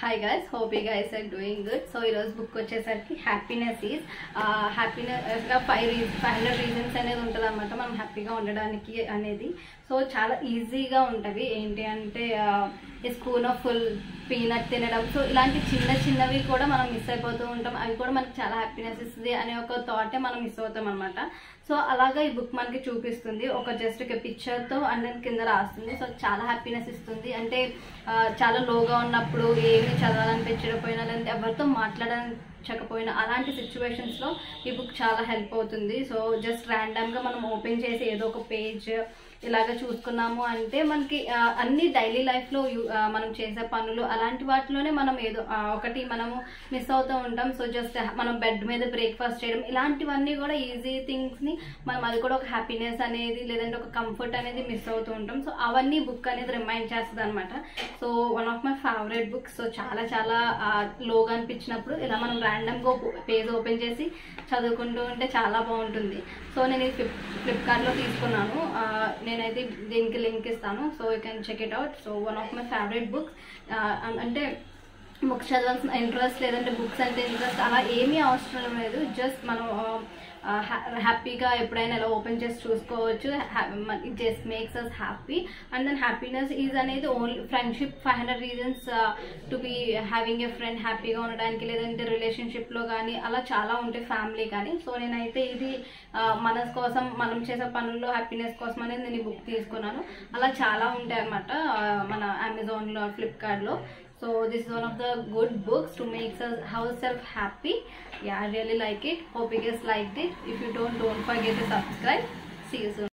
Hi guys hope you guys are doing good so ఈరోజు book వచ్చేసరికి happiness is హ్యాపీనెస్గా five reason five hundred reasons అనేది ఉంటుంది అనమాట మనం హ్యాపీగా ఉండడానికి అనేది సో చాలా ఈజీగా ఉంటవి ఏంటి అంటే స్పూన్ ఆఫ్ ఫుల్ పీనట్ తినడం సో ఇలాంటి చిన్న చిన్నవి కూడా మనం మిస్ అయిపోతూ ఉంటాం అవి కూడా మనకి చాలా హ్యాపీనెస్ ఇస్తుంది అనే ఒక థాటే మనం మిస్ అవుతాం అనమాట సో అలాగా ఈ బుక్ మనకి చూపిస్తుంది ఒక జస్ట్ ఒక పిక్చర్తో అండ్ దాని కింద రాస్తుంది సో చాలా హ్యాపీనెస్ ఇస్తుంది అంటే ఆ, చాలా లోగా ఉన్నప్పుడు ఏమి చదవాలనిపించకపోయినా లేదంటే ఎవరితో మాట్లాడకపోయినా అలాంటి సిచ్యువేషన్స్లో ఈ బుక్ చాలా హెల్ప్ అవుతుంది సో జస్ట్ ర్యాండమ్గా మనం ఓపెన్ చేసి ఏదో ఒక పేజ్ ఇలాగ చూసుకున్నాము అంటే మనకి ఆ, అన్ని డైలీ లైఫ్లో మనం చేసే పనులు అలాంటి వాటిలోనే మనం ఏదో ఆ, ఒకటి మనము మిస్ అవుతూ ఉంటాం సో జస్ట్ మనం బెడ్ మీద బ్రేక్ఫాస్ట్ చేయడం ఇలాంటివన్నీ కూడా ఈజీ థింగ్స్ని మనం అది కూడా ఒక హ్యాపీనెస్ అనేది లేదంటే ఒక కంఫర్ట్ అనేది మిస్ అవుతూ ఉంటాం సో అవన్నీ బుక్ అనేది రిమైండ్ చేస్తుంది అనమాట so one of my favourite books so చాలా చాలా లోగా అనిపించినప్పుడు ఇలా మనం ర్యాండమ్గా పేజ్ ఓపెన్ చేసి చదువుకుంటూ ఉంటే చాలా బాగుంటుంది సో నేను ఇది ఫ్లిప్ ఫ్లిప్కార్ట్లో తీసుకున్నాను ఆ, నేనైతే దీనికి లింక్ ఇస్తాను so you can check it out so one of my favourite books అంటే బుక్స్ చదవాల్సిన ఇంట్రెస్ట్ లేదంటే బుక్స్ అంటే ఇంట్రెస్ట్ అలా ఏమీ అవసరం లేదు జస్ట్ మనం హ్యాపీగా ఎప్పుడైనా ఇలా ఓపెన్ చేసి చూసుకోవచ్చు it just makes us happy and then happiness is అనేది only friendship five hundred reasons to be having a friend హ్యాపీగా ఉండడానికి లేదంటే రిలేషన్షిప్లో కానీ అలా చాలా ఉంటాయి ఫ్యామిలీ కానీ సో నేనైతే ఇది ఆ, మన కోసం మనం చేసే పనుల్లో హ్యాపీనెస్ కోసం అనేది నేను ఈ బుక్ తీసుకున్నాను అలా చాలా ఉంటాయి అనమాట మన అమెజాన్లో ఫ్లిప్కార్ట్లో So this is one of the good books to make us ourselves happy. Yeah, I really like it. Hope you guys liked it. If you don't, don't forget to subscribe. See you soon.